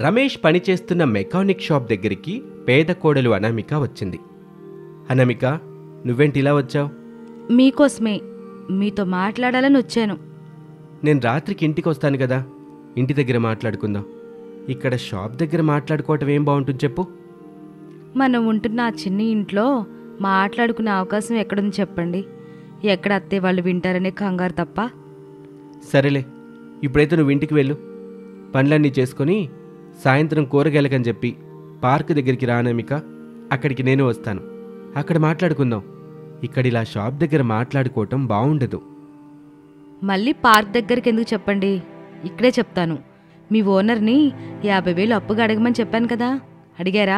రమేష్ పనిచేస్తున్న mechanic shop దగ్గరికి పేద కోడలు అనామిక వచ్చింది అనామిక నువ్వేంటి ఇలా వచ్చావు మీకోసమే మీతో మాట్లాడాలని వచ్చాను నేను రాత్రికి ఇంటికి వస్తాను కదా ఇంటి దగ్గర మాట్లాడుకుందాం ఇక్కడ షాప్ దగ్గర మాట్లాడుకోవటం ఏం బాగుంటుంది చెప్పు మనం ఉంటున్న ఆ చిన్ని ఇంట్లో మాట్లాడుకునే అవకాశం ఎక్కడుంది చెప్పండి ఎక్కడ అత్తే వాళ్ళు వింటారనే కంగారు తప్ప సరేలే ఇప్పుడైతే నువ్వు ఇంటికి వెళ్ళు పనులన్నీ చేసుకొని సాయంత్రం కూరగాయలకని చెప్పి పార్క్ దగ్గరికి రా అనామిక అక్కడికి నేను వస్తాను అక్కడ మాట్లాడుకుందాం ఇక్కడ ఇలా షాప్ దగ్గర మాట్లాడుకోవటం బాగుండదు మళ్ళీ పార్క్ దగ్గరికి ఎందుకు చెప్పండి ఇక్కడే చెప్తాను మీ ఓనర్ని యాభై వేలు అప్పుగా అడగమని చెప్పాను కదా అడిగారా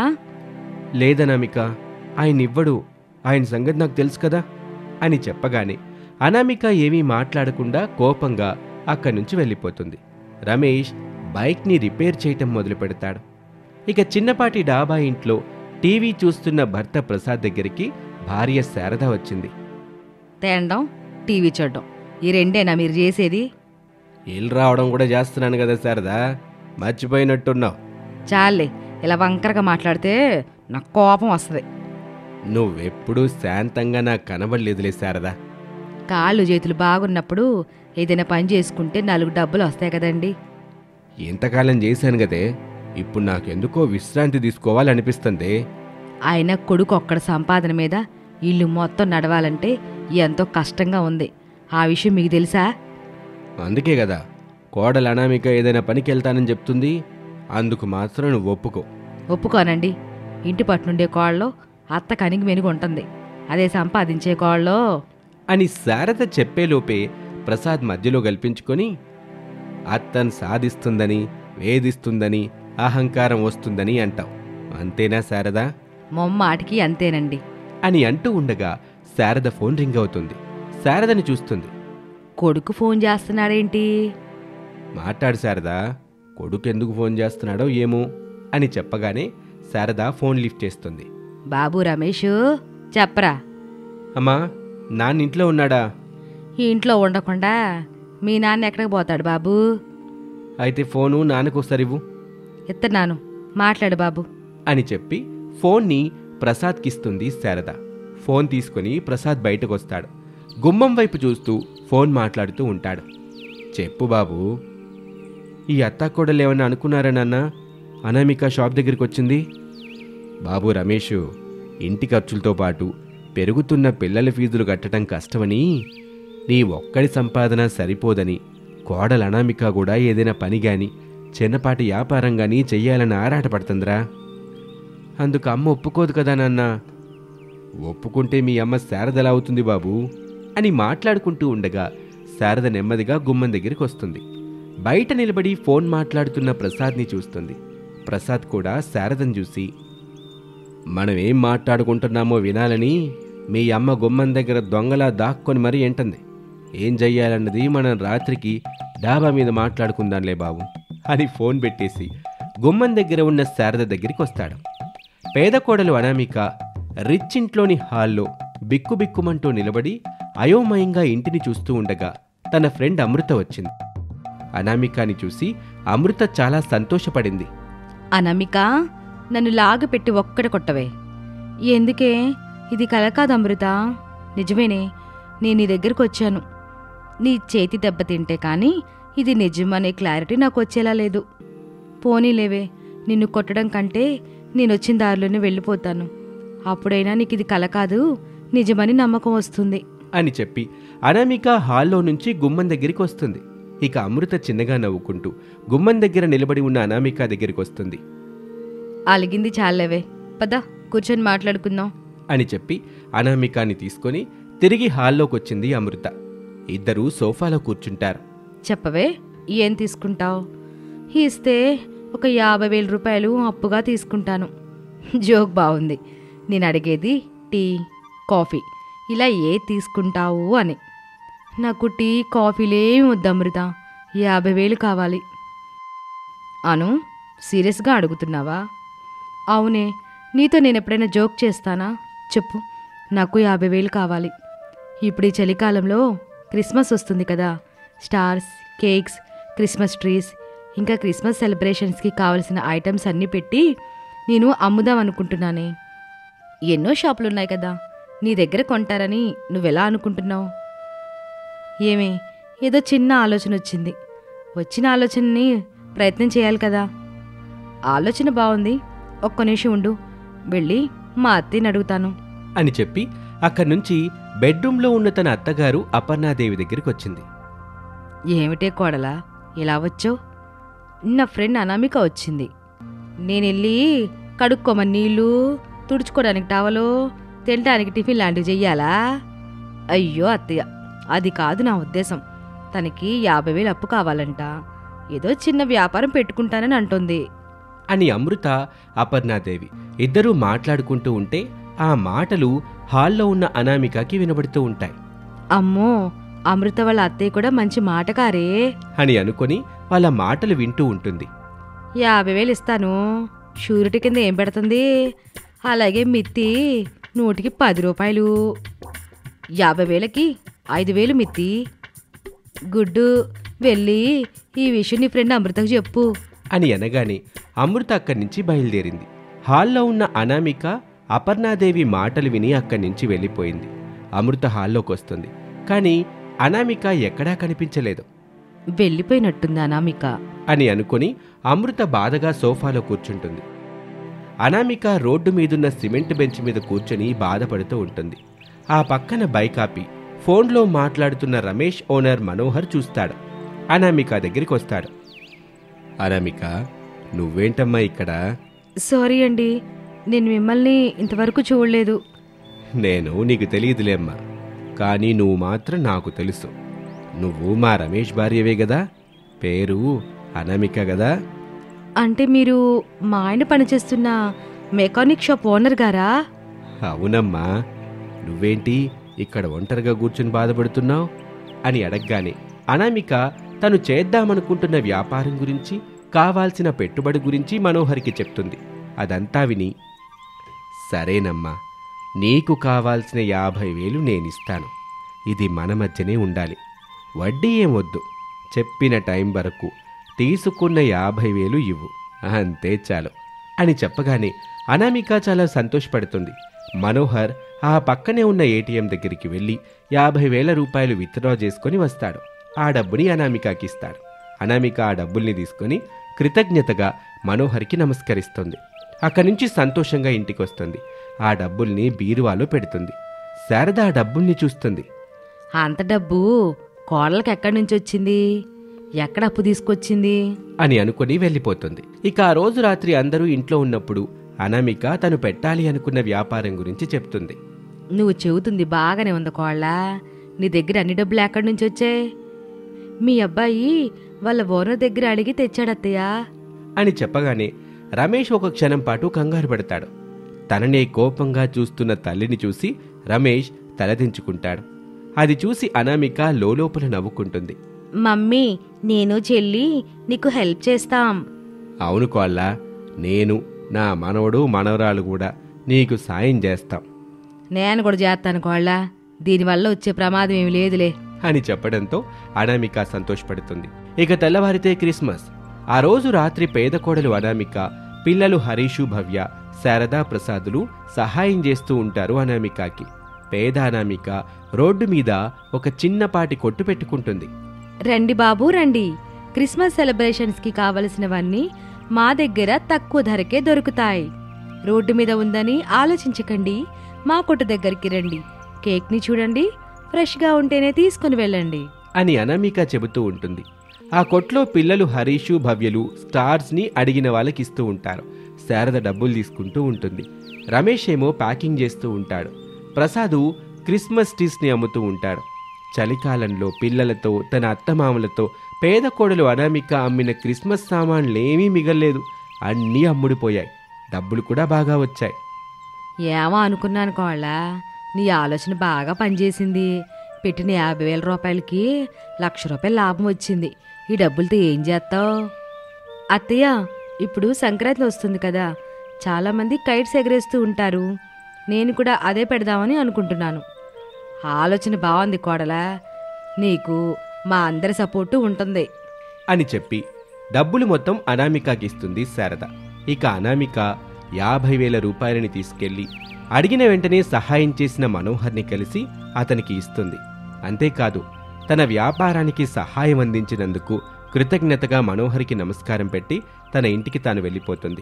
లేదనామిక ఆయన ఇవ్వడు ఆయన సంగతి నాకు తెలుసు కదా అని చెప్పగానే అనామిక ఏమీ మాట్లాడకుండా కోపంగా అక్కడి నుంచి వెళ్ళిపోతుంది రమేష్ బైక్ని రిపేర్ చేయటం మొదలు పెడతాడు ఇక చిన్నపాటి డాబా ఇంట్లో టీవీ చూస్తున్న భర్త ప్రసాద్ దగ్గరికి భార్య శారద వచ్చింది తేండం టీవీ చూడడం ఈ రెండేనా మీరు చేసేది ఇల్లు రావడం కూడా చేస్తున్నాను కదా శారదా మర్చిపోయినట్టున్నావు చాలే ఇలా వంకరగా మాట్లాడితే నాకు కోపం వస్తుంది నువ్వెప్పుడూ శాంతంగా నాకు కనబడలేదులే శారదా కాళ్ళు చేతులు బాగున్నప్పుడు ఏదైనా పని చేసుకుంటే నాలుగు డబ్బులు వస్తాయి కదండి ఇంతకాలం చేశాను కదే ఇప్పుడు నాకెందుకో విశ్రాంతి తీసుకోవాలనిపిస్తుంది ఆయన కొడుకు ఒక్కడ సంపాదన మీద ఇల్లు మొత్తం నడవాలంటే ఎంతో కష్టంగా ఉంది ఆ విషయం మీకు తెలుసా అందుకే కదా కోడలు అనామిక ఏదైనా పనికి వెళ్తానని చెప్తుంది అందుకు మాత్రం నువ్వు ఒప్పుకో ఒప్పుకోనండి ఇంటి పట్టునుండే కోళ్ళలో అత్త కనిగి మెనుగు ఉంటుంది అదే సంపాదించే కోళ్ళలో అని శారద చెప్పేలోపే ప్రసాద్ మధ్యలో కల్పించుకొని అత్తను సాధిస్తుందని వేధిస్తుందని అహంకారం వస్తుందని అంటావు అంతేనా శారదా మొమ్మాటికి అంతేనండి అని అంటూ ఉండగా శారద ఫోన్ రింగ్ అవుతుంది శారదని చూస్తుంది కొడుకు ఫోన్ చేస్తున్నాడేంటి మాట్లాడు శారదా కొడుకు ఎందుకు ఫోన్ చేస్తున్నాడో ఏమో అని చెప్పగానే శారద ఫోన్ లిఫ్ట్ చేస్తుంది బాబు రమేష్ చెప్పరా అమ్మా నాన్న ఇంట్లో ఉన్నాడా ఈ ఇంట్లో ఉండకుండా మీ నాన్న ఎక్కడికి పోతాడు బాబు అయితే ఫోను నాన్నకు ఒకసారి ఇవ్వు ఇస్తున్నాను మాట్లాడు బాబు అని చెప్పి ఫోన్ని ప్రసాద్కిస్తుంది శారద ఫోన్ తీసుకొని ప్రసాద్ బయటకు వస్తాడు గుమ్మం వైపు చూస్తూ ఫోన్ మాట్లాడుతూ ఉంటాడు చెప్పు బాబు ఈ అత్తాకోడలు ఏమన్నా అనుకున్నారా నాన్న అనామిక షాప్ దగ్గరికి వచ్చింది బాబు రమేష్ ఇంటి ఖర్చులతో పాటు పెరుగుతున్న పిల్లల ఫీజులు కట్టడం కష్టమని నీ ఒక్కడి సంపాదన సరిపోదని కోడలు అనామిక కూడా ఏదైనా పని గాని చిన్నపాటి వ్యాపారం గాని చెయ్యాలని ఆరాటపడుతుందిరా అందుకు అమ్మ ఒప్పుకోదు కదా నాన్న ఒప్పుకుంటే మీ అమ్మ శారద ఎలా అవుతుంది బాబు అని మాట్లాడుకుంటూ ఉండగా శారద నెమ్మదిగా గుమ్మం దగ్గరికి వస్తుంది బయట నిలబడి ఫోన్ మాట్లాడుతున్న ప్రసాద్ని చూస్తుంది ప్రసాద్ కూడా శారదను చూసి మనం ఏం మాట్లాడుకుంటున్నామో వినాలని మీ అమ్మ గుమ్మం దగ్గర దొంగలా దాక్కొని మరీ ఏంటుంది ఏం చెయ్యాలన్నది మనం రాత్రికి డాబా మీద మాట్లాడుకుందాంలే బాబు అని ఫోన్ పెట్టేసి గుమ్మం దగ్గర ఉన్న శారద దగ్గరికి వస్తాడు పేద కోడలు అనామిక రిచ్ ఇంట్లోని హాల్లో బిక్కుబిక్కుమంటూ నిలబడి అయోమయంగా ఇంటిని చూస్తూ ఉండగా తన ఫ్రెండ్ అమృత వచ్చింది అనామికాని చూసి అమృత చాలా సంతోషపడింది అనమిక నన్ను లాగపెట్టి ఒక్కడ కొట్టవే ఎందుకే ఇది కల కాదు అమృత నిజమేనే నేను నీ దగ్గరకు వచ్చాను నీ చేతి దెబ్బ తింటే కానీ ఇది నిజమనే క్లారిటీ నాకు వచ్చేలా లేదు పోనీలేవే నిన్ను కొట్టడం కంటే నేను వచ్చిన దారిలోనే వెళ్ళిపోతాను అప్పుడైనా నీకు ఇది కల కాదు నిజమని నమ్మకం వస్తుంది అని చెప్పి అనామిక హాల్లో నుంచి గుమ్మం దగ్గరికి వస్తుంది ఇక అమృత చిన్నగా నవ్వుకుంటూ గుమ్మం దగ్గర నిలబడి ఉన్న అనామిక దగ్గరికి వస్తుంది అలిగింది చాలేవే పద కూర్చొని మాట్లాడుకుందాం అని చెప్పి అనామికాని తీసుకొని తిరిగి హాల్లోకి వచ్చింది అమృత ఇద్దరూ సోఫాలో కూర్చుంటారు చెప్పవే ఏం తీసుకుంటావు ఇస్తే ఒక యాభై వేల రూపాయలు అప్పుగా తీసుకుంటాను జోక్ బాగుంది నేను అడిగేది టీ కాఫీ ఇలా ఏ తీసుకుంటావు అని నాకు టీ కాఫీలేమి వద్దు అమృత యాభై వేలు కావాలి అను సీరియస్గా అడుగుతున్నావా అవునే నీతో నేను ఎప్పుడైనా జోక్ చేస్తానా చెప్పు నాకు యాభై వేలు కావాలి ఇప్పుడు ఈ చలికాలంలో క్రిస్మస్ వస్తుంది కదా స్టార్స్ కేక్స్ క్రిస్మస్ ట్రీస్ ఇంకా క్రిస్మస్ సెలబ్రేషన్స్కి కావలసిన ఐటమ్స్ అన్నీ పెట్టి నేను అమ్ముదాం అనుకుంటున్నానే ఎన్నో షాపులు ఉన్నాయి కదా నీ దగ్గర కొంటారని నువ్వెలా అనుకుంటున్నావు ఏమే ఏదో చిన్న ఆలోచన వచ్చింది వచ్చిన ఆలోచనని ప్రయత్నం చేయాలి కదా ఆలోచన బాగుంది ఒక్క నిమిషం ఉండు వెళ్ళి మా అత్తయ్యని అడుగుతాను అని చెప్పి అక్కడి నుంచి బెడ్రూమ్లో ఉన్న తన అత్తగారు అపర్ణాదేవి దగ్గరికి వచ్చింది ఏమిటే కోడలా ఇలా వచ్చావు నా ఫ్రెండ్ అనామిక వచ్చింది నేను వెళ్ళి కడుక్కోమని నీళ్ళు తుడుచుకోవడానికి టవలు తినడానికి టిఫిన్ లాంటివి చెయ్యాలా అయ్యో అత్తయ్య అది కాదు నా ఉద్దేశం తనకి యాభై వేలు అప్పు కావాలంట ఏదో చిన్న వ్యాపారం పెట్టుకుంటానని అంటుంది అని అమృత అపర్ణాదేవి ఇద్దరూ మాట్లాడుకుంటూ ఉంటే ఆ మాటలు హాల్లో ఉన్న అనామికకి వినబడుతూ ఉంటాయి అమ్మో అమృత వాళ్ళ అత్తయ్య కూడా మంచి మాటకారే అని అనుకొని వాళ్ళ మాటలు వింటూ ఉంటుంది యాభై వేలు ఇస్తాను షూరిటీ కింద ఏం పెడుతుంది అలాగే మిత్తి నూటికి పది రూపాయలు యాభై వేలకి ఐదు వేలు మిత్తి గుడ్డు వెళ్ళి ఈ విషయం నీ ఫ్రెండ్ అమృతకు చెప్పు అని అనగానే అమృత అక్కడి నుంచి బయలుదేరింది హాల్లో ఉన్న అనామిక అపర్ణాదేవి మాటలు విని అక్కడి నుంచి వెళ్ళిపోయింది అమృత హాల్లోకి వస్తుంది కానీ అనామిక ఎక్కడా కనిపించలేదు వెళ్ళిపోయినట్టుంది అనామిక అని అనుకుని అమృత బాధగా సోఫాలో కూర్చుంటుంది అనామిక రోడ్డు మీదున్న సిమెంట్ బెంచ్ మీద కూర్చొని బాధపడుతూ ఉంటుంది ఆ పక్కన బైక్ ఆపి ఫోన్లో మాట్లాడుతున్న రమేష్ ఓనర్ మనోహర్ చూస్తాడు అనామిక దగ్గరికి వస్తాడు అనామిక నువ్వేంటమ్మా ఇక్కడ సారీ అండి నేను మిమ్మల్ని ఇంతవరకు చూడలేదు నేను నీకు తెలియదులేమ్మా కానీ నువ్వు మాత్రం నాకు తెలుసు నువ్వు మా రమేష్ భార్యవే కదా పేరు అనామిక కదా అంటే మీరు మా ఆయన పనిచేస్తున్న మెకానిక్ షాప్ ఓనర్ గారా అవునమ్మా నువ్వేంటి ఇక్కడ ఒంటరిగా కూర్చుని బాధపడుతున్నావు అని అడగగానే అనామిక తను చేద్దామనుకుంటున్న వ్యాపారం గురించి కావాల్సిన పెట్టుబడి గురించి మనోహర్కి చెప్తుంది అదంతా విని సరేనమ్మా నీకు కావాల్సిన యాభై వేలు నేనిస్తాను ఇది మన మధ్యనే ఉండాలి వడ్డీ ఏం వద్దు చెప్పిన టైం వరకు తీసుకున్న యాభై వేలు ఇవ్వు అంతే చాలు అని చెప్పగానే అనామిక చాలా సంతోషపడుతుంది మనోహర్ ఆ పక్కనే ఉన్న ఏటీఎం దగ్గరికి వెళ్ళి యాభై వేల రూపాయలు విత్డ్రా చేసుకొని వస్తాడు ఆ డబ్బుని అనామికకి ఇస్తాడు అనామిక ఆ డబ్బుల్ని తీసుకొని కృతజ్ఞతగా మనోహర్కి నమస్కరిస్తుంది అక్కడి నుంచి సంతోషంగా ఇంటికి వస్తుంది ఆ డబ్బుల్ని బీరువాలో పెడుతుంది శారద ఆ డబ్బుల్ని చూస్తుంది అంత డబ్బు కోడలకి ఎక్కడి నుంచి వచ్చింది ఎక్కడ అప్పు తీసుకొచ్చింది అని అనుకుని వెళ్ళిపోతుంది ఇక ఆ రోజు రాత్రి అందరూ ఇంట్లో ఉన్నప్పుడు అనామిక తను పెట్టాలి అనుకున్న వ్యాపారం గురించి చెప్తుంది నువ్వు చెబుతుంది బాగానే ఉంది కోళ్ళ నీ దగ్గర అన్ని డబ్బులు ఎక్కడి నుంచి వచ్చాయి మీ అబ్బాయి వాళ్ళ ఓనర్ దగ్గర అడిగి తెచ్చాడత్తయ్య అని చెప్పగానే రమేష్ ఒక క్షణం పాటు కంగారు పడతాడు తననే కోపంగా చూస్తున్న తల్లిని చూసి రమేష్ తలదించుకుంటాడు అది చూసి అనామిక లోలోపల నవ్వుకుంటుంది మమ్మీ నేను చెల్లి నీకు హెల్ప్ చేస్తాం అవును కోళ్ళ నేను నా మనవడు మనవరాలు కూడా నీకు సాయం చేస్తాం నేను కూడా చేస్తాను కోళ్ళ దీనివల్ల వచ్చే ప్రమాదం ఏమి లేదులే అని చెప్పడంతో అనామిక సంతోషపడుతుంది ఇక తెల్లవారితే క్రిస్మస్ ఆ రోజు రాత్రి పేద కోడలు అనామిక పిల్లలు హరీషు భవ్య శారదా ప్రసాదులు సహాయం చేస్తూ ఉంటారు అనామికకి పేద అనామిక రోడ్డు మీద ఒక చిన్నపాటి కొట్టు పెట్టుకుంటుంది రండి బాబు రండి క్రిస్మస్ సెలబ్రేషన్స్కి కావలసినవన్నీ మా దగ్గర తక్కువ ధరకే దొరుకుతాయి రోడ్డు మీద ఉందని ఆలోచించకండి మా కొట్టు దగ్గరికి రండి కేక్ని చూడండి ఫ్రెష్గా ఉంటేనే తీసుకుని వెళ్ళండి అని అనామిక చెబుతూ ఉంటుంది ఆ కొట్లో పిల్లలు హరీషు భవ్యలు స్టార్స్ని అడిగిన వాళ్ళకి ఇస్తూ ఉంటారు శారద డబ్బులు తీసుకుంటూ ఉంటుంది రమేష్ ఏమో ప్యాకింగ్ చేస్తూ ఉంటాడు ప్రసాదు క్రిస్మస్ ట్రీస్ని అమ్ముతూ ఉంటాడు చలికాలంలో పిల్లలతో తన అత్తమామలతో పేద కోడలు అనామిక అమ్మిన క్రిస్మస్ సామాన్లేమీ మిగల్లేదు అన్నీ అమ్ముడిపోయాయి డబ్బులు కూడా బాగా వచ్చాయి ఏమో అనుకున్నాను కోళ్ళ నీ ఆలోచన బాగా పనిచేసింది పెట్టిన యాభై వేల రూపాయలకి లక్ష రూపాయల లాభం వచ్చింది ఈ డబ్బులతో ఏం చేస్తావు అత్తయ్య ఇప్పుడు సంక్రాంతి వస్తుంది కదా చాలామంది కైట్స్ ఎగరేస్తూ ఉంటారు నేను కూడా అదే పెడదామని అనుకుంటున్నాను ఆలోచన బాగుంది కోడలా నీకు మా అందరి సపోర్టు ఉంటుంది అని చెప్పి డబ్బులు మొత్తం అనామికకి ఇస్తుంది శారద ఇక అనామిక యాభై వేల రూపాయలని తీసుకెళ్లి అడిగిన వెంటనే సహాయం చేసిన మనోహర్ని కలిసి అతనికి ఇస్తుంది అంతేకాదు తన వ్యాపారానికి సహాయం అందించినందుకు కృతజ్ఞతగా మనోహర్కి నమస్కారం పెట్టి తన ఇంటికి తాను వెళ్ళిపోతుంది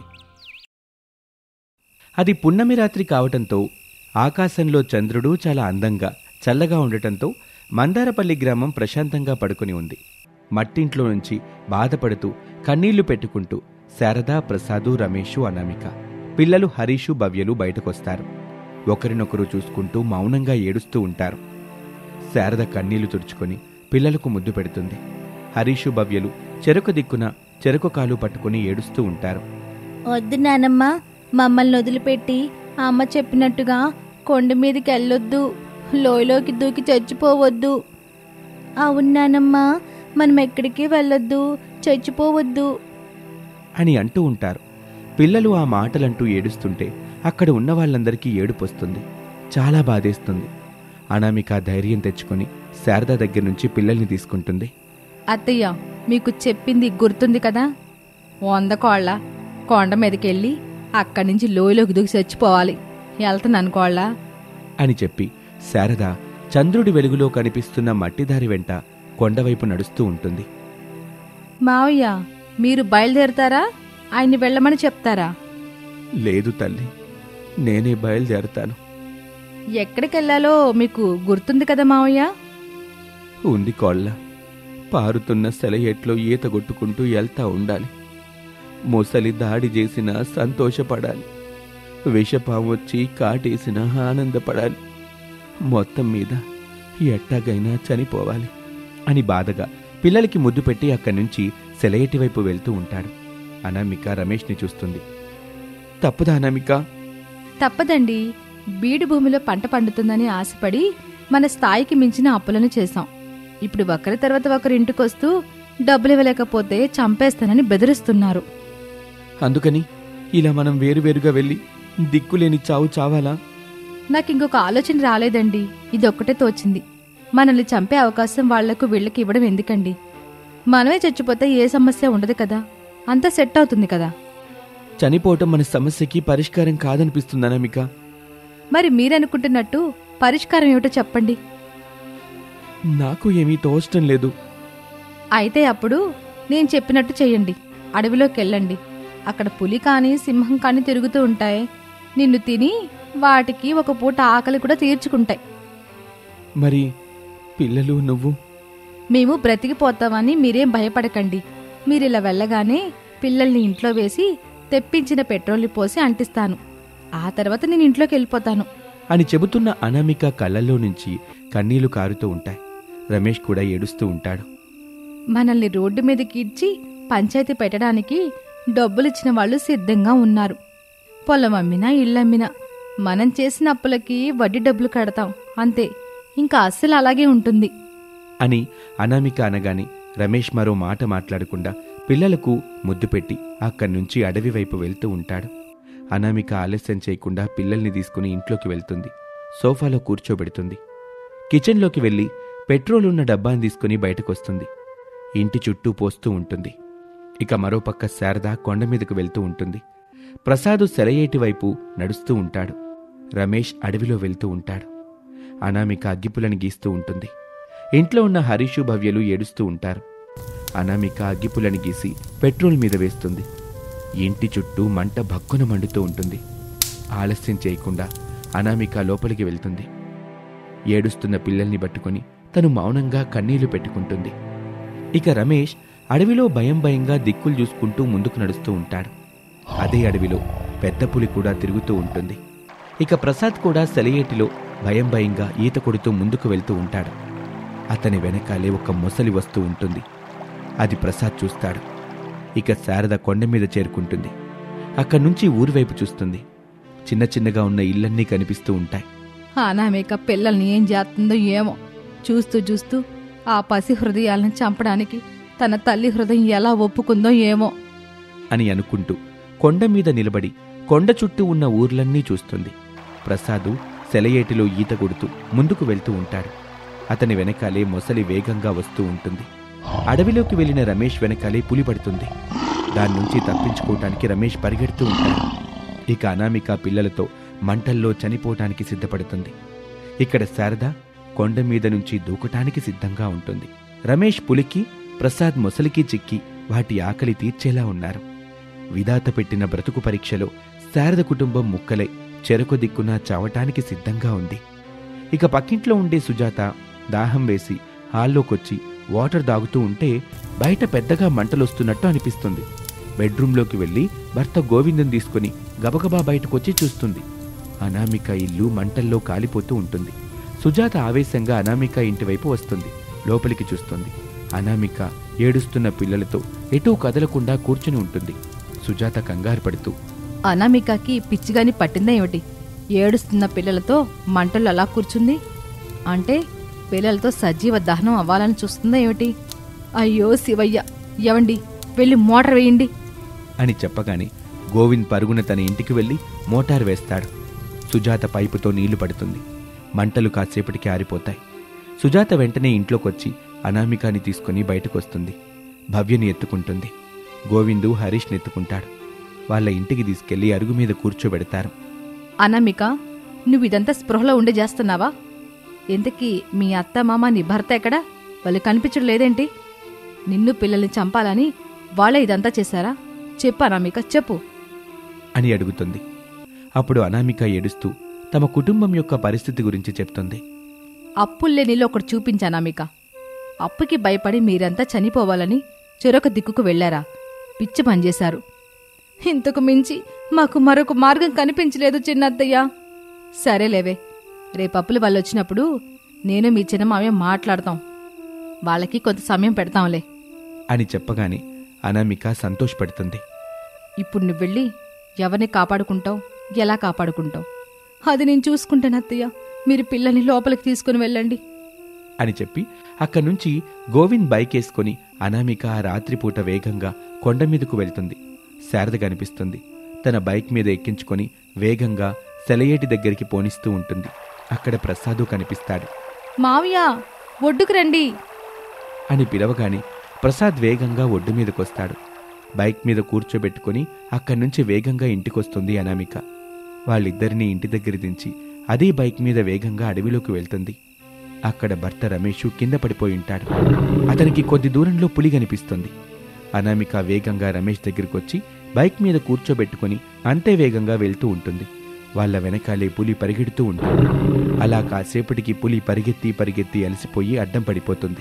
అది పున్నమి రాత్రి కావటంతో ఆకాశంలో చంద్రుడు చాలా అందంగా చల్లగా ఉండటంతో మందారపల్లి గ్రామం ప్రశాంతంగా పడుకుని ఉంది మట్టింట్లో నుంచి బాధపడుతూ కన్నీళ్లు పెట్టుకుంటూ శారద ప్రసాదు రమేషు అనామిక పిల్లలు హరీషు భవ్యలు బయటకొస్తారు ఒకరినొకరు చూసుకుంటూ మౌనంగా ఏడుస్తూ ఉంటారు శారద కన్నీళ్లు తుడుచుకొని పిల్లలకు ముద్దు పెడుతుంది హరీషు భవ్యలు చెరకు దిక్కున చెరకు కాలు పట్టుకుని ఏడుస్తూ ఉంటారు వద్దు నానమ్మ మమ్మల్ని వదిలిపెట్టి అమ్మ చెప్పినట్టుగా కొండ మీదకి వెళ్ళొద్దు లోయలోకి దూకి చచ్చిపోవద్దు అవును నానమ్మ మనం ఎక్కడికి వెళ్ళొద్దు చచ్చిపోవద్దు అని అంటూ ఉంటారు పిల్లలు ఆ మాటలంటూ ఏడుస్తుంటే అక్కడ ఉన్న వాళ్ళందరికీ ఏడుపొస్తుంది చాలా బాధేస్తుంది అనామిక ధైర్యం తెచ్చుకొని శారద దగ్గర నుంచి పిల్లల్ని తీసుకుంటుంది అత్తయ్య మీకు చెప్పింది గుర్తుంది కదా వంద కోళ్ళ కొండ మీదకి వెళ్ళి అక్కడి నుంచి లోయలోకి దూకి చచ్చిపోవాలి వెళ్తున్నాను కోళ్ళ అని చెప్పి శారద చంద్రుడి వెలుగులో కనిపిస్తున్న మట్టిదారి వెంట కొండవైపు నడుస్తూ ఉంటుంది మావయ్య మీరు బయలుదేరుతారా ఆయన్ని వెళ్ళమని చెప్తారా లేదు తల్లి నేనే బయలుదేరతాను ఎక్కడికి వెళ్ళాలో మీకు గుర్తుంది కదా మావయ్య ఉంది కోళ్ళ పారుతున్న సెలయేట్లో ఈత కొట్టుకుంటూ వెళ్తా ఉండాలి ముసలి దాడి చేసినా సంతోషపడాలి విషపాము వచ్చి కాటేసినా ఆనందపడాలి మొత్తం మీద ఎట్టాగైనా చనిపోవాలి అని బాధగా పిల్లలకి ముద్దు పెట్టి అక్కడి నుంచి సెలయేటి వైపు వెళ్తూ ఉంటాడు అనామిక రమేష్ని చూస్తుంది తప్పుదా అనామిక తప్పదండి బీడు భూమిలో పంట పండుతుందని ఆశపడి మన స్థాయికి మించిన అప్పులను చేశాం ఇప్పుడు ఒకరి తర్వాత ఒకరు ఇంటికొస్తూ డబ్బులు ఇవ్వలేకపోతే చంపేస్తానని బెదిరిస్తున్నారు అందుకని ఇలా మనం వేరువేరుగా వెళ్ళి దిక్కులేని చావు చావాలా నాకు ఇంకొక ఆలోచన రాలేదండి ఇదొక్కటే తోచింది మనల్ని చంపే అవకాశం వాళ్లకు వీళ్ళకి ఇవ్వడం ఎందుకండి మనమే చచ్చిపోతే ఏ సమస్య ఉండదు కదా అంతా సెట్ అవుతుంది కదా చనిపోవటం మన సమస్యకి పరిష్కారం కాదనిపిస్తుంది అనామిక మరి మీరనుకుంటున్నట్టు పరిష్కారం ఏమిటో చెప్పండి నాకు ఏమీ తోచటం లేదు అయితే అప్పుడు నేను చెప్పినట్టు చెయ్యండి అడవిలోకి వెళ్ళండి అక్కడ పులి కానీ సింహం కానీ తిరుగుతూ ఉంటాయి నిన్ను తిని వాటికి ఒక పూట ఆకలి కూడా తీర్చుకుంటాయి మరి పిల్లలు నువ్వు మేము బ్రతికిపోతామని మీరేం భయపడకండి మీరిలా వెళ్ళగానే పిల్లల్ని ఇంట్లో వేసి తెప్పించిన పెట్రోల్ని పోసి అంటిస్తాను ఆ తర్వాత నేను ఇంట్లోకి వెళ్ళిపోతాను అని చెబుతున్న అనామిక కళ్ళల్లో నుంచి కన్నీళ్లు కారుతూ ఉంటాయి రమేష్ కూడా ఏడుస్తూ ఉంటాడు మనల్ని రోడ్డు మీదకి ఇచ్చి పంచాయతీ పెట్టడానికి డబ్బులిచ్చిన వాళ్ళు సిద్ధంగా ఉన్నారు పొలం అమ్మినా ఇల్లమ్మినా మనం చేసిన అప్పులకి వడ్డీ డబ్బులు కడతాం అంతే ఇంకా అస్సలు అలాగే ఉంటుంది అని అనామిక అనగానే రమేష్ మరో మాట మాట్లాడకుండా పిల్లలకు ముద్దు పెట్టి అక్కడి నుంచి అడవి వైపు వెళ్తూ ఉంటాడు అనామిక ఆలస్యం చేయకుండా పిల్లల్ని తీసుకుని ఇంట్లోకి వెళ్తుంది సోఫాలో కూర్చోబెడుతుంది కిచెన్లోకి వెళ్ళి పెట్రోల్ ఉన్న డబ్బాని తీసుకుని బయటకొస్తుంది ఇంటి చుట్టూ పోస్తూ ఉంటుంది ఇక మరోపక్క శారద కొండ మీదకు వెళ్తూ ఉంటుంది ప్రసాదు సెలయేటి వైపు నడుస్తూ ఉంటాడు రమేష్ అడవిలో వెళ్తూ ఉంటాడు అనామిక అగ్గిపులని గీస్తూ ఉంటుంది ఇంట్లో ఉన్న హరీషు భవ్యలు ఏడుస్తూ ఉంటారు అనామిక అగ్గిపులని గీసి పెట్రోల్ మీద వేస్తుంది ఇంటి చుట్టూ మంట భక్కున మండుతూ ఉంటుంది ఆలస్యం చేయకుండా అనామిక లోపలికి వెళ్తుంది ఏడుస్తున్న పిల్లల్ని పట్టుకొని తను మౌనంగా కన్నీళ్లు పెట్టుకుంటుంది ఇక రమేష్ అడవిలో భయం భయంగా దిక్కులు చూసుకుంటూ ముందుకు నడుస్తూ ఉంటాడు అదే అడవిలో పెద్ద పులి కూడా తిరుగుతూ ఉంటుంది ఇక ప్రసాద్ కూడా సెలయేటిలో భయం భయంగా ఈత కొడుతూ ముందుకు వెళ్తూ ఉంటాడు అతని వెనకాలే ఒక మొసలి వస్తూ ఉంటుంది అది ప్రసాద్ చూస్తాడు ఇక శారద కొండ మీద చేరుకుంటుంది అక్కడి నుంచి ఊరి వైపు చూస్తుంది చిన్న చిన్నగా ఉన్న ఇళ్ళన్నీ కనిపిస్తూ ఉంటాయి అనామిక పిల్లల్ని ఏం చేస్తుందో ఏమో చూస్తూ చూస్తూ ఆ పసి హృదయాలను చంపడానికి తన తల్లి హృదయం ఎలా ఒప్పుకుందో ఏమో అని అనుకుంటూ కొండ మీద నిలబడి కొండ చుట్టూ ఉన్న ఊర్లన్నీ చూస్తుంది ప్రసాదు సెలయేటిలో ఈత కొడుతూ ముందుకు వెళ్తూ ఉంటాడు అతని వెనకాలే మొసలి వేగంగా వస్తూ ఉంటుంది అడవిలోకి వెళ్లిన రమేష్ వెనకాలే పులి పడుతుంది దాని నుంచి తప్పించుకోవటానికి రమేష్ పరిగెడుతూ ఉంటాడు ఇక అనామిక పిల్లలతో మంటల్లో చనిపోవటానికి సిద్ధపడుతుంది ఇక్కడ శారద కొండ మీద నుంచి దూకటానికి సిద్ధంగా ఉంటుంది రమేష్ పులికి ప్రసాద్ మొసలికి చిక్కి వాటి ఆకలి తీర్చేలా ఉన్నారు విధాత పెట్టిన బ్రతుకు పరీక్షలో శారద కుటుంబం ముక్కలై చెరకు దిక్కున చావటానికి సిద్ధంగా ఉంది ఇక పక్కింట్లో ఉండే సుజాత దాహం వేసి హాల్లోకొచ్చి వాటర్ దాగుతూ ఉంటే బయట పెద్దగా మంటలొస్తున్నట్టు అనిపిస్తుంది బెడ్రూంలోకి వెళ్ళి భర్త గోవిందం తీసుకుని గబగబా బయటకొచ్చి చూస్తుంది అనామిక ఇల్లు మంటల్లో కాలిపోతూ ఉంటుంది సుజాత ఆవేశంగా అనామిక ఇంటివైపు వస్తుంది లోపలికి చూస్తుంది అనామిక ఏడుస్తున్న పిల్లలతో ఎటూ కదలకుండా కూర్చుని ఉంటుంది సుజాత కంగారు పడుతూ అనామికకి పిచ్చిగాని పట్టిందా ఏమిటి ఏడుస్తున్న పిల్లలతో మంటలు అలా కూర్చుంది అంటే పిల్లలతో సజీవ దహనం అవ్వాలని చూస్తుందా ఏమిటి అయ్యో శివయ్య ఎవండి వెళ్ళి మోటార్ వేయండి అని చెప్పగానే గోవింద్ పరుగున తన ఇంటికి వెళ్ళి మోటార్ వేస్తాడు సుజాత పైపుతో నీళ్లు పడుతుంది మంటలు కాసేపటికి ఆరిపోతాయి సుజాత వెంటనే ఇంట్లోకొచ్చి అనామికాని తీసుకుని బయటకొస్తుంది భవ్యని ఎత్తుకుంటుంది గోవిందు హరీష్ని ఎత్తుకుంటాడు వాళ్ళ ఇంటికి తీసుకెళ్లి అరుగు మీద కూర్చోబెడతారు అనామిక నువ్వు ఇదంతా స్పృహలో ఉండి చేస్తున్నావా ఇంతకీ మీ అత్త మామ నీ భర్త ఎక్కడా వాళ్ళు కనిపించడం లేదేంటి నిన్ను పిల్లల్ని చంపాలని వాళ్ళే ఇదంతా చేశారా చెప్పు అనామిక చెప్పు అని అడుగుతుంది అప్పుడు అనామిక ఏడుస్తూ తమ కుటుంబం యొక్క పరిస్థితి గురించి చెప్తుంది అప్పుల్లేనిలో ఒకటి చూపించు అనామిక అప్పుకి భయపడి మీరంతా చనిపోవాలని చెరొక దిక్కుకు వెళ్లారా పిచ్చి పనిచేశారు ఇంతకు మించి మాకు మరొక మార్గం కనిపించలేదు చిన్నత్తయ్య సరేలేవే రేపప్పులు వాళ్ళు వచ్చినప్పుడు నేను మీ చిన్నమామే మాట్లాడతాం వాళ్ళకి కొంత సమయం పెడతాంలే అని చెప్పగానే అనామిక సంతోషపడుతుంది ఇప్పుడు నువ్వు వెళ్ళి ఎవరిని కాపాడుకుంటావు ఎలా కాపాడుకుంటావు అది నేను చూసుకుంటాను అత్తయ్య మీరు పిల్లల్ని లోపలికి తీసుకుని వెళ్ళండి అని చెప్పి అక్కడి నుంచి గోవింద్ బైక్ వేసుకుని అనామిక ఆ రాత్రిపూట వేగంగా కొండ మీదకు వెళ్తుంది శారద కనిపిస్తుంది తన బైక్ మీద ఎక్కించుకొని వేగంగా సెలయేటి దగ్గరికి పోనిస్తూ ఉంటుంది అక్కడ ప్రసాదు కనిపిస్తాడు మావయ్య ఒడ్డుకు రండి అని పిలవగానే ప్రసాద్ వేగంగా ఒడ్డు మీదకొస్తాడు బైక్ మీద కూర్చోబెట్టుకుని అక్కడి నుంచి వేగంగా ఇంటికొస్తుంది అనామిక వాళ్ళిద్దరినీ ఇంటి దగ్గర దించి అదే బైక్ మీద వేగంగా అడవిలోకి వెళ్తుంది అక్కడ భర్త రమేషు కింద పడిపోయి ఉంటాడు అతనికి కొద్ది దూరంలో పులి కనిపిస్తుంది అనామిక వేగంగా రమేష్ దగ్గరికి వచ్చి బైక్ మీద కూర్చోబెట్టుకుని అంతే వేగంగా వెళ్తూ ఉంటుంది వాళ్ళ వెనకాలే పులి పరిగెడుతూ ఉంటుంది అలా కాసేపటికి పులి పరిగెత్తి పరిగెత్తి అలసిపోయి అడ్డం పడిపోతుంది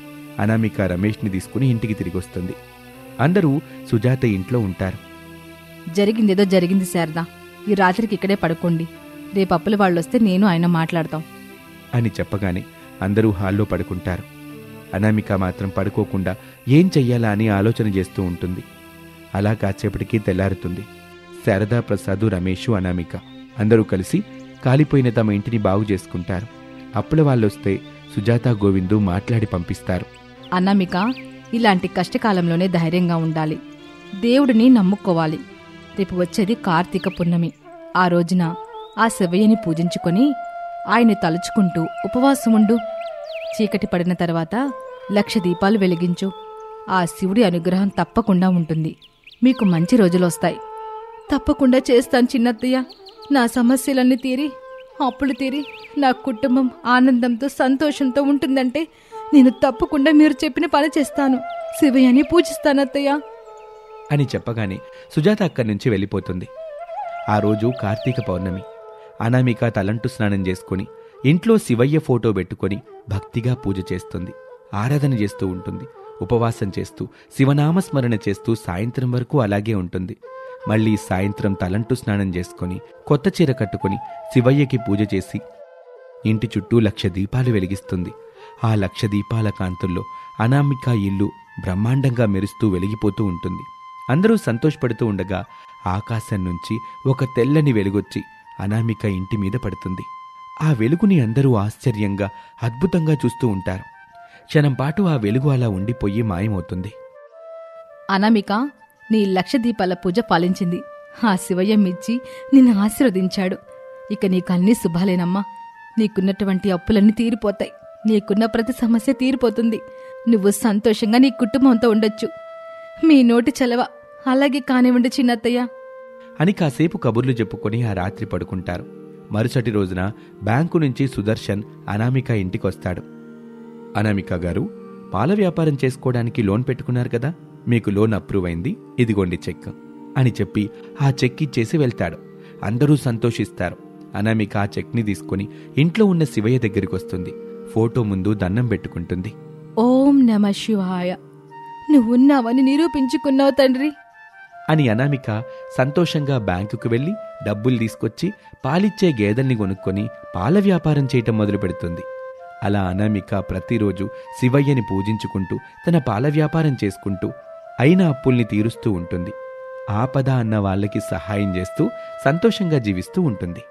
అనామిక రమేష్ని తీసుకుని ఇంటికి తిరిగి వస్తుంది అందరూ సుజాత ఇంట్లో ఉంటారు జరిగిందేదో జరిగింది శారదా ఈ రాత్రికి ఇక్కడే పడుకోండి రేపు అప్పుల వాళ్ళు వస్తే నేను ఆయన మాట్లాడతాం అని చెప్పగానే అందరూ హాల్లో పడుకుంటారు అనామిక మాత్రం పడుకోకుండా ఏం చెయ్యాలా అని ఆలోచన చేస్తూ ఉంటుంది అలా కాసేపటికి తెల్లారుతుంది శారదా ప్రసాదు రమేషు అనామిక అందరూ కలిసి కాలిపోయిన తమ ఇంటిని బాగు చేసుకుంటారు అప్పుల వాళ్ళొస్తే సుజాత గోవిందు మాట్లాడి పంపిస్తారు అన్నామిక ఇలాంటి కష్టకాలంలోనే ధైర్యంగా ఉండాలి దేవుడిని నమ్ముకోవాలి రేపు వచ్చేది కార్తీక పున్నమి ఆ రోజున ఆ శివయ్యని పూజించుకొని ఆయన్ని తలుచుకుంటూ ఉపవాసం ఉండు చీకటి పడిన తర్వాత లక్ష దీపాలు వెలిగించు ఆ శివుడి అనుగ్రహం తప్పకుండా ఉంటుంది మీకు మంచి రోజులొస్తాయి తప్పకుండా చేస్తాను చిన్నత్తయ్య నా సమస్యలన్నీ తీరి అప్పులు తీరి నా కుటుంబం ఆనందంతో సంతోషంతో ఉంటుందంటే నేను తప్పకుండా మీరు చెప్పిన పని చేస్తాను శివయ్యని పూజిస్తాను అత్తయ్య అని చెప్పగానే సుజాత అక్కడి నుంచి వెళ్ళిపోతుంది ఆ రోజు కార్తీక పౌర్ణమి అనామిక తలంటు స్నానం చేసుకుని ఇంట్లో శివయ్య ఫోటో పెట్టుకొని భక్తిగా పూజ చేస్తుంది ఆరాధన చేస్తూ ఉంటుంది ఉపవాసం చేస్తూ శివనామస్మరణ చేస్తూ సాయంత్రం వరకు అలాగే ఉంటుంది మళ్ళీ సాయంత్రం తలంటు స్నానం చేసుకొని కొత్త చీర కట్టుకొని శివయ్యకి పూజ చేసి ఇంటి చుట్టూ లక్ష దీపాలు వెలిగిస్తుంది ఆ లక్ష దీపాల కాంతుల్లో అనామిక ఇల్లు బ్రహ్మాండంగా మెరుస్తూ వెలిగిపోతూ ఉంటుంది అందరూ సంతోషపడుతూ ఉండగా ఆకాశం నుంచి ఒక తెల్లని వెలుగొచ్చి అనామిక ఇంటి మీద పడుతుంది ఆ వెలుగుని అందరూ ఆశ్చర్యంగా అద్భుతంగా చూస్తూ ఉంటారు క్షణం పాటు ఆ వెలుగు అలా ఉండిపోయి మాయమవుతుంది అనామిక నీ లక్ష దీపాల పూజ ఫలించింది ఆ శివయ్య మెచ్చి నిన్ను ఆశీర్వదించాడు ఇక నీకు అన్ని శుభాలేనమ్మా నీకున్నటువంటి అప్పులన్నీ తీరిపోతాయి నీకున్న ప్రతి సమస్య తీరిపోతుంది నువ్వు సంతోషంగా నీ కుటుంబంతో ఉండొచ్చు మీ నోటి చలవ అలాగే కానివ్వండి చిన్నత్తయ్య అని కాసేపు కబుర్లు చెప్పుకొని ఆ రాత్రి పడుకుంటారు మరుసటి రోజున బ్యాంకు నుంచి సుదర్శన్ అనామిక ఇంటికొస్తాడు అనామిక గారు పాల వ్యాపారం చేసుకోవడానికి లోన్ పెట్టుకున్నారు కదా మీకు లోన్ అప్రూవ్ అయింది ఇదిగోండి చెక్ అని చెప్పి ఆ చెక్ ఇచ్చేసి వెళ్తాడు అందరూ సంతోషిస్తారు అనామిక ఆ చెక్ని తీసుకుని ఇంట్లో ఉన్న శివయ్య దగ్గరికి వస్తుంది ఫోటో ముందు దండం పెట్టుకుంటుంది ఓం నమ శివాయ నువ్వున్నావని నిరూపించుకున్నావు తండ్రి అని అనామిక సంతోషంగా బ్యాంకుకు వెళ్లి డబ్బులు తీసుకొచ్చి పాలిచ్చే గేదెల్ని కొనుక్కొని పాల వ్యాపారం చేయటం మొదలు పెడుతుంది అలా అనామిక ప్రతిరోజు శివయ్యని పూజించుకుంటూ తన పాల వ్యాపారం చేసుకుంటూ అయిన అప్పుల్ని తీరుస్తూ ఉంటుంది ఆపద అన్న వాళ్ళకి సహాయం చేస్తూ సంతోషంగా జీవిస్తూ ఉంటుంది